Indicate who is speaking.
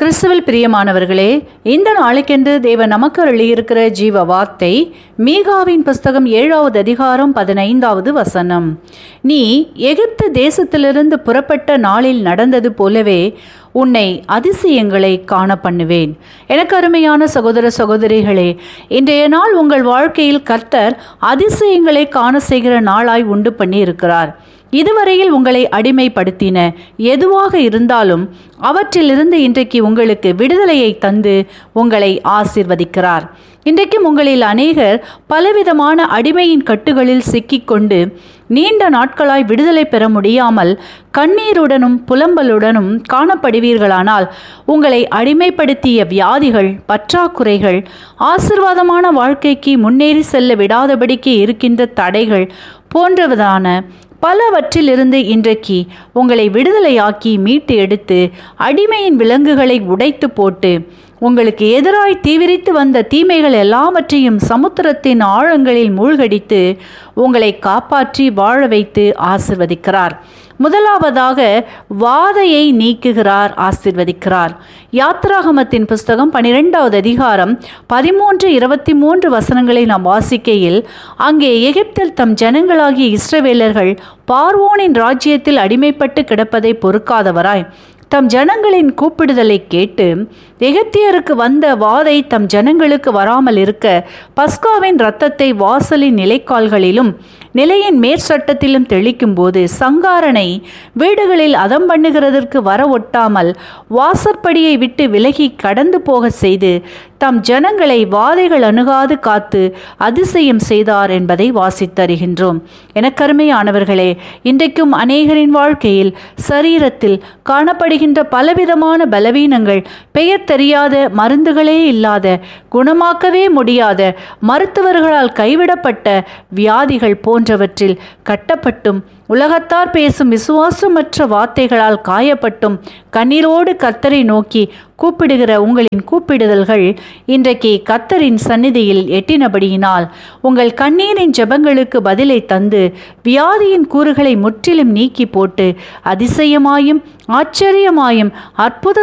Speaker 1: கிறிஸ்துவில் பிரியமானவர்களே இந்த நாளைக்கென்று தேவன் நமக்கு அருளியிருக்கிற ஜீவ வார்த்தை மீகாவின் புஸ்தகம் ஏழாவது அதிகாரம் பதினைந்தாவது வசனம் நீ எகிப்து தேசத்திலிருந்து புறப்பட்ட நாளில் நடந்தது போலவே உன்னை அதிசயங்களை காண பண்ணுவேன் எனக்கு அருமையான சகோதர சகோதரிகளே இன்றைய நாள் உங்கள் வாழ்க்கையில் கர்த்தர் அதிசயங்களை காண செய்கிற நாளாய் உண்டு பண்ணி இருக்கிறார் இதுவரையில் உங்களை அடிமைப்படுத்தின எதுவாக இருந்தாலும் அவற்றிலிருந்து இன்றைக்கு உங்களுக்கு விடுதலையை தந்து உங்களை ஆசிர்வதிக்கிறார் இன்றைக்கும் உங்களில் அநேகர் பலவிதமான அடிமையின் கட்டுகளில் சிக்கிக்கொண்டு நீண்ட நாட்களாய் விடுதலை பெற முடியாமல் கண்ணீருடனும் புலம்பலுடனும் காணப்படுவீர்களானால் உங்களை அடிமைப்படுத்திய வியாதிகள் பற்றாக்குறைகள் ஆசிர்வாதமான வாழ்க்கைக்கு முன்னேறி செல்ல விடாதபடிக்கு இருக்கின்ற தடைகள் போன்றவதான பலவற்றிலிருந்து இன்றைக்கு உங்களை விடுதலையாக்கி மீட்டு எடுத்து அடிமையின் விலங்குகளை உடைத்து போட்டு உங்களுக்கு எதிராய் தீவிரித்து வந்த தீமைகள் எல்லாவற்றையும் சமுத்திரத்தின் ஆழங்களில் மூழ்கடித்து உங்களை காப்பாற்றி வாழ வைத்து ஆசிர்வதிக்கிறார் முதலாவதாக வாதையை நீக்குகிறார் ஆசிர்வதிக்கிறார் யாத்ராகமத்தின் புஸ்தகம் பனிரெண்டாவது அதிகாரம் பதிமூன்று இருபத்தி மூன்று வசனங்களை நாம் வாசிக்கையில் அங்கே எகிப்தில் தம் ஜனங்களாகிய இஸ்ரவேலர்கள் பார்வோனின் ராஜ்யத்தில் அடிமைப்பட்டு கிடப்பதை பொறுக்காதவராய் தம் ஜனங்களின் கூப்பிடுதலை கேட்டு எகிப்தியருக்கு வந்த வாதை தம் ஜனங்களுக்கு வராமல் இருக்க பஸ்காவின் இரத்தத்தை வாசலின் நிலைக்கால்களிலும் நிலையின் மேற்சட்டத்திலும் தெளிக்கும் போது சங்காரனை வீடுகளில் அதம் பண்ணுகிறதற்கு வர ஒட்டாமல் வாசற்படியை விட்டு விலகி கடந்து போக செய்து தம் ஜனங்களை வாதைகள் அணுகாது காத்து அதிசயம் செய்தார் என்பதை வாசித்தருகின்றோம் எனக்கருமையானவர்களே இன்றைக்கும் அநேகரின் வாழ்க்கையில் சரீரத்தில் காணப்படுகின்ற பலவிதமான பலவீனங்கள் பெயர் தெரியாத மருந்துகளே இல்லாத குணமாக்கவே முடியாத மருத்துவர்களால் கைவிடப்பட்ட வியாதிகள் போன்றவற்றில் கட்டப்பட்டும் உலகத்தார் பேசும் விசுவாசமற்ற வார்த்தைகளால் காயப்பட்டும் கண்ணீரோடு கத்தரை நோக்கி கூப்பிடுகிற உங்களின் கூப்பிடுதல்கள் இன்றைக்கு கத்தரின் சந்நிதியில் எட்டினபடியினால் உங்கள் கண்ணீரின் ஜெபங்களுக்கு பதிலை தந்து வியாதியின் கூறுகளை முற்றிலும் நீக்கி போட்டு அதிசயமாயும் ஆச்சரியமாயும் அற்புத